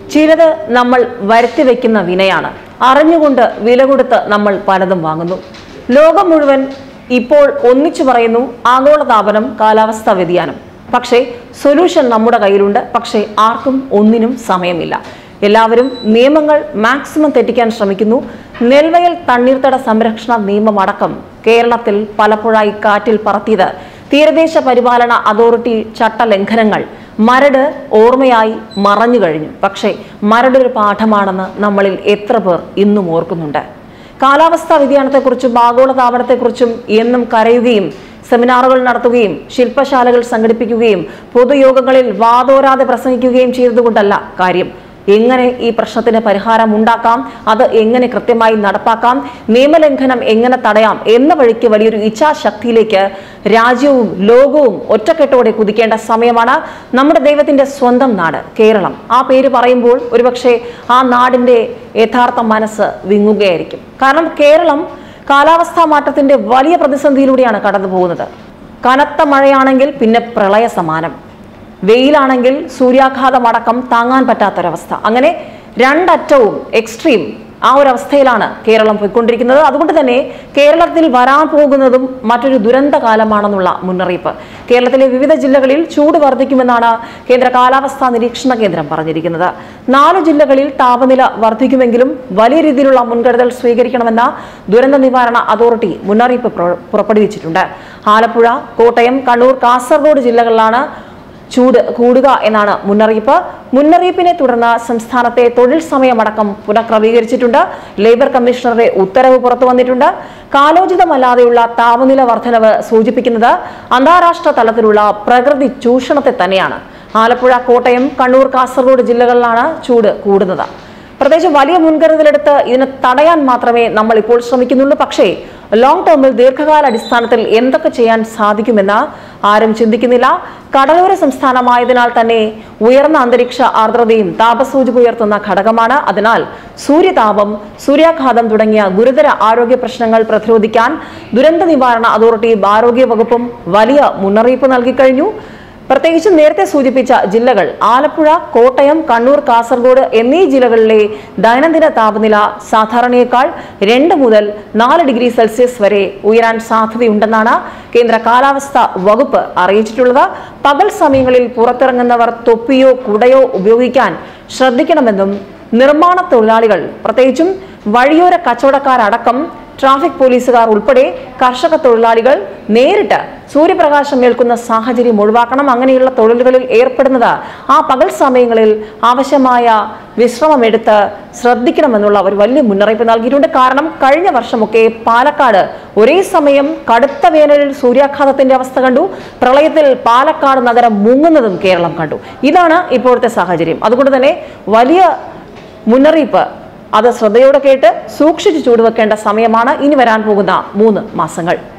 ചിലത് നമ്മൾ വരുത്തി വെക്കുന്ന വിനയാണ് അറിഞ്ഞുകൊണ്ട് വില കൊടുത്ത് നമ്മൾ പലതും വാങ്ങുന്നു ലോകം മുഴുവൻ ഇപ്പോൾ ഒന്നിച്ചു പറയുന്നു ആഗോളതാപനം കാലാവസ്ഥാ വ്യതിയാനം പക്ഷേ സൊല്യൂഷൻ നമ്മുടെ കയ്യിലുണ്ട് പക്ഷേ ആർക്കും ഒന്നിനും സമയമില്ല എല്ലാവരും നിയമങ്ങൾ മാക്സിമം തെറ്റിക്കാൻ ശ്രമിക്കുന്നു നെൽവയൽ തണ്ണീർത്തട സംരക്ഷണ നിയമമടക്കം കേരളത്തിൽ പലപ്പോഴായി കാറ്റിൽ പറത്തിയത് തീരദേശ പരിപാലന അതോറിറ്റി ചട്ടലംഘനങ്ങൾ മരട് ഓർമ്മയായി മറഞ്ഞു കഴിഞ്ഞു പക്ഷേ മരട് ഒരു പാഠമാണെന്ന് നമ്മളിൽ എത്ര പേർ ഇന്നും ഓർക്കുന്നുണ്ട് കാലാവസ്ഥാ വ്യതിയാനത്തെക്കുറിച്ചും ആഗോളതാപനത്തെക്കുറിച്ചും എന്നും കരയുകയും സെമിനാറുകൾ നടത്തുകയും ശില്പശാലകൾ സംഘടിപ്പിക്കുകയും പൊതുയോഗങ്ങളിൽ വാതോരാതെ പ്രസംഗിക്കുകയും ചെയ്തതുകൊണ്ടല്ല കാര്യം എങ്ങനെ ഈ പ്രശ്നത്തിന് പരിഹാരം ഉണ്ടാക്കാം അത് എങ്ങനെ കൃത്യമായി നടപ്പാക്കാം നിയമലംഘനം എങ്ങനെ തടയാം എന്ന വഴിക്ക് വലിയൊരു ഇച്ഛാശക്തിയിലേക്ക് രാജ്യവും ലോകവും ഒറ്റക്കെട്ടോടെ കുതിക്കേണ്ട സമയമാണ് നമ്മുടെ ദൈവത്തിന്റെ സ്വന്തം നാട് കേരളം ആ പേര് പറയുമ്പോൾ ഒരുപക്ഷെ ആ നാടിന്റെ യഥാർത്ഥ മനസ്സ് വിങ്ങുകയായിരിക്കും കാരണം കേരളം കാലാവസ്ഥാ മാറ്റത്തിന്റെ വലിയ പ്രതിസന്ധിയിലൂടെയാണ് കടന്നു പോകുന്നത് കനത്ത മഴയാണെങ്കിൽ പിന്നെ പ്രളയ സമാനം വെയിലാണെങ്കിൽ സൂര്യാഘാതം അടക്കം താങ്ങാൻ പറ്റാത്തൊരവസ്ഥ അങ്ങനെ രണ്ടറ്റവും എക്സ്ട്രീം ആ ഒരു അവസ്ഥയിലാണ് കേരളം പോയിക്കൊണ്ടിരിക്കുന്നത് അതുകൊണ്ട് തന്നെ കേരളത്തിൽ വരാൻ പോകുന്നതും മറ്റൊരു ദുരന്ത കാലമാണെന്നുള്ള മുന്നറിയിപ്പ് കേരളത്തിലെ വിവിധ ജില്ലകളിൽ ചൂട് വർദ്ധിക്കുമെന്നാണ് കേന്ദ്ര കാലാവസ്ഥാ നിരീക്ഷണ കേന്ദ്രം പറഞ്ഞിരിക്കുന്നത് നാല് ജില്ലകളിൽ താപനില വർദ്ധിക്കുമെങ്കിലും വലിയ രീതിയിലുള്ള മുൻകരുതൽ സ്വീകരിക്കണമെന്ന ദുരന്ത നിവാരണ അതോറിറ്റി മുന്നറിയിപ്പ് പുറ- പുറപ്പെടുവിച്ചിട്ടുണ്ട് ആലപ്പുഴ കോട്ടയം കണ്ണൂർ കാസർഗോഡ് ജില്ലകളിലാണ് ചൂട് കൂടുക എന്നാണ് മുന്നറിയിപ്പ് മുന്നറിയിപ്പിനെ തുടർന്ന് സംസ്ഥാനത്തെ തൊഴിൽ സമയമടക്കം പുനഃക്രമീകരിച്ചിട്ടുണ്ട് ലേബർ കമ്മീഷണറുടെ ഉത്തരവ് പുറത്തു വന്നിട്ടുണ്ട് കാലോചിതമല്ലാതെയുള്ള താപനില വർധനവ് സൂചിപ്പിക്കുന്നത് അന്താരാഷ്ട്ര തലത്തിലുള്ള പ്രകൃതി ചൂഷണത്തെ തന്നെയാണ് ആലപ്പുഴ കോട്ടയം കണ്ണൂർ കാസർഗോഡ് ജില്ലകളിലാണ് ചൂട് കൂടുന്നത് പ്രത്യേകിച്ച് വലിയ മുൻകരുതലെടുത്ത് ഇതിനെ തടയാൻ മാത്രമേ നമ്മൾ ഇപ്പോൾ ശ്രമിക്കുന്നുള്ളൂ പക്ഷേ ലോങ് ടേമിൽ ദീർഘകാല അടിസ്ഥാനത്തിൽ എന്തൊക്കെ ചെയ്യാൻ സാധിക്കുമെന്ന് ആരും ചിന്തിക്കുന്നില്ല കടലോര സംസ്ഥാനമായതിനാൽ തന്നെ ഉയർന്ന അന്തരീക്ഷ ആർദ്രതയും താപസൂചിക ഉയർത്തുന്ന ഘടകമാണ് അതിനാൽ സൂര്യതാപം സൂര്യാഘാതം തുടങ്ങിയ ഗുരുതര ആരോഗ്യ പ്രശ്നങ്ങൾ പ്രതിരോധിക്കാൻ ദുരന്ത നിവാരണ അതോറിറ്റിയും ആരോഗ്യ വകുപ്പും വലിയ മുന്നറിയിപ്പ് നൽകിക്കഴിഞ്ഞു പ്രത്യേകിച്ച് നേരത്തെ സൂചിപ്പിച്ച ജില്ലകൾ ആലപ്പുഴ കോട്ടയം കണ്ണൂർ കാസർഗോഡ് എന്നീ ജില്ലകളിലെ ദൈനംദിന താപനില സാധാരണയേക്കാൾ രണ്ട് മുതൽ നാല് ഡിഗ്രി സെൽഷ്യസ് വരെ ഉയരാൻ സാധ്യതയുണ്ടെന്നാണ് കേന്ദ്ര കാലാവസ്ഥാ വകുപ്പ് അറിയിച്ചിട്ടുള്ളത് പകൽ സമയങ്ങളിൽ പുറത്തിറങ്ങുന്നവർ തൊപ്പിയോ കുടയോ ഉപയോഗിക്കാൻ ശ്രദ്ധിക്കണമെന്നും നിർമ്മാണ തൊഴിലാളികൾ പ്രത്യേകിച്ചും വഴിയോര കച്ചവടക്കാരടക്കം ട്രാഫിക് പോലീസുകാർ ഉൾപ്പെടെ കർഷക തൊഴിലാളികൾ നേരിട്ട് സൂര്യപ്രകാശം ഏൽക്കുന്ന സാഹചര്യം ഒഴിവാക്കണം അങ്ങനെയുള്ള തൊഴിലുകളിൽ ഏർപ്പെടുന്നത് ആ പകൽ സമയങ്ങളിൽ ആവശ്യമായ വിശ്രമമെടുത്ത് ശ്രദ്ധിക്കണമെന്നുള്ള ഒരു വലിയ മുന്നറിയിപ്പ് നൽകിയിട്ടുണ്ട് കാരണം കഴിഞ്ഞ വർഷമൊക്കെ പാലക്കാട് ഒരേ സമയം കടുത്ത വേനലിൽ സൂര്യാഘാതത്തിന്റെ അവസ്ഥ കണ്ടു പ്രളയത്തിൽ പാലക്കാട് നഗരം മുങ്ങുന്നതും കേരളം കണ്ടു ഇതാണ് ഇപ്പോഴത്തെ സാഹചര്യം അതുകൊണ്ട് തന്നെ വലിയ മുന്നറിയിപ്പ് അത് ശ്രദ്ധയോടെ കേട്ട് സൂക്ഷിച്ചു ചൂടുവെക്കേണ്ട സമയമാണ് ഇനി വരാൻ പോകുന്ന മൂന്ന് മാസങ്ങൾ